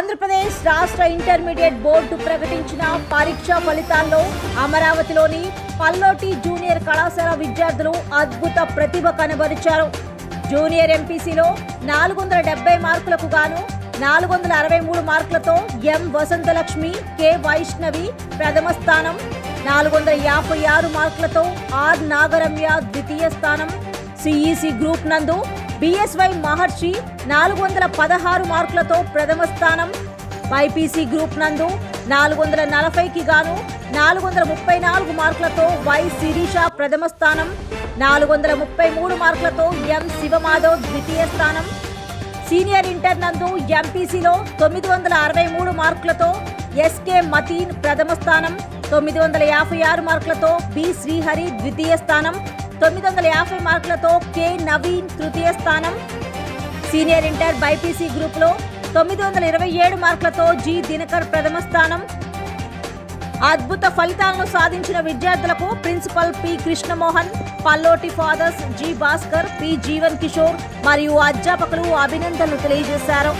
ఆంధ్రప్రదేశ్ రాష్ట్ర intermediate board ప్రకటించిన పరీక్షా ఫలితాల్లో అమరావతిలోని పల్లోటి జూనియర్ కళాశాల విద్యార్థులు అద్భుత ప్రతిభ కనబరిచారు జూనియర్ ఎంపీసీలో నాలుగు వందల డెబ్బై మార్కులకు గాను నాలుగు వందల అరవై మూడు మార్కులతో ఎం వసంతలక్ష్మి కె వైష్ణవి ప్రథమ స్థానం నాలుగు వందల యాభై ఆరు మార్కులతో ఆర్ నాగరమ్య ద్వితీయ స్థానం సిఈసి గ్రూప్ నందు బిఎస్వై మహర్షి నాలుగు వందల పదహారు మార్కులతో ప్రథమ స్థానం బైపీసీ గ్రూప్ నందు నాలుగు వందల నలభైకి గాను నాలుగు వందల ముప్పై నాలుగు మార్కులతో వై శిరీష ప్రథమ స్థానం నాలుగు వందల ముప్పై మూడు మార్కులతో ఎం శివమాధవ్ ద్వితీయ స్థానం సీనియర్ ఇంటర్ నందు ఎంపీసీలో తొమ్మిది వందల అరవై మూడు మార్కులతో ఎస్కే మతీన్ ప్రథమ స్థానం తొమ్మిది వందల యాభై ఆరు మార్కులతో బి శ్రీహరి ద్వితీయ స్థానం తొమ్మిది వందల యాభై మార్కులతో కె నవీన్ తృతీయ స్థానం సీనియర్ ఇంటర్ బైపీసీ గ్రూప్లో తొమ్మిది వందల ఇరవై ఏడు మార్కులతో జి దినకర్ ప్రథమ స్థానం అద్భుత ఫలితాలను సాధించిన విద్యార్థులకు principal P Krishnamohan Pallotti fathers G Bhaskar P Jeevan Kishore మరియు అధ్యాపకులు అభినందనలు తెలియజేశారు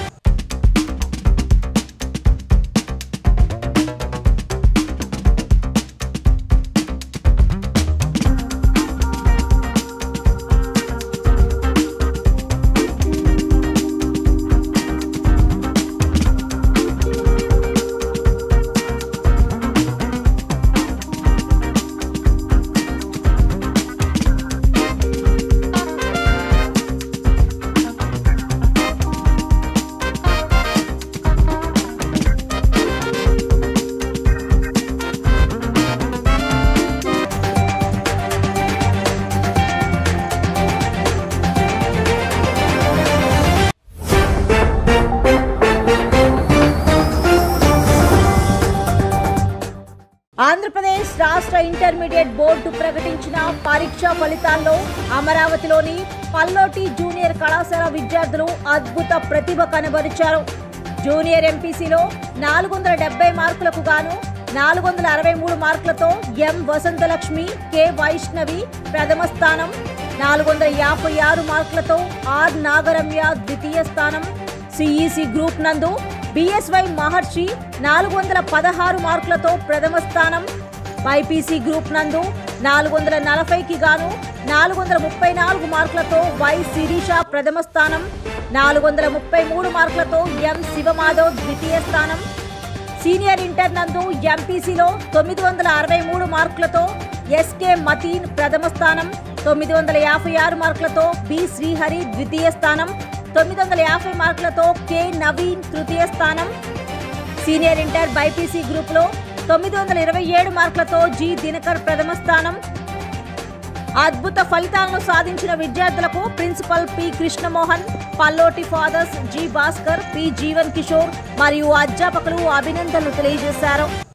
ఆంధ్రప్రదేశ్ రాష్ట్ర ఇంటర్మీడియట్ బోర్డు ప్రకటించిన పరీక్షా ఫలితాల్లో అమరావతిలోని పల్లోటి జూనియర్ కళాశాల విద్యార్థులు అద్భుత ప్రతిభ కనబరిచారు జూనియర్ ఎంపీసీలో నాలుగు వందల డెబ్బై మార్కులకు గాను నాలుగు వందల అరవై మూడు మార్కులతో ఎం వసంతలక్ష్మి కె వైష్ణవి ప్రథమ స్థానం నాలుగు వందల యాభై ఆరు మార్కులతో ఆర్ నాగరమ్య ద్వితీయ స్థానం సిఈసి గ్రూప్ నందు బిఎస్వై మహర్షి నాలుగు వందల పదహారు మార్కులతో ప్రథమ స్థానం బైపీసీ గ్రూప్ నందు నాలుగు వందల నలభైకి గాను నాలుగు వందల ముప్పై నాలుగు మార్కులతో వై శిరీష ప్రథమ స్థానం నాలుగు వందల ముప్పై మూడు మార్కులతో ఎం శివమాధవ్ ద్వితీయ స్థానం సీనియర్ ఇంటర్ నందు ఎంపీసీలో తొమ్మిది వందల అరవై మూడు మార్కులతో ఎస్కే మతీన్ ప్రథమ స్థానం తొమ్మిది వందల యాభై ఆరు మార్కులతో బి శ్రీహరి ద్వితీయ స్థానం తొమ్మిది వందల యాభై మార్కులతో కె నవీన్ తృతీయ స్థానం సీనియర్ ఇంటర్ బైపీసీ గ్రూప్లో తొమ్మిది వందల ఇరవై ఏడు మార్కులతో జి దినకర్ ప్రథమ స్థానం అద్భుత ఫలితాలను సాధించిన విద్యార్థులకు principal P Krishnamohan Pallotti fathers G Bhaskar P Jeevan Kishore మరియు అధ్యాపకులు అభినందనలు తెలియజేశారు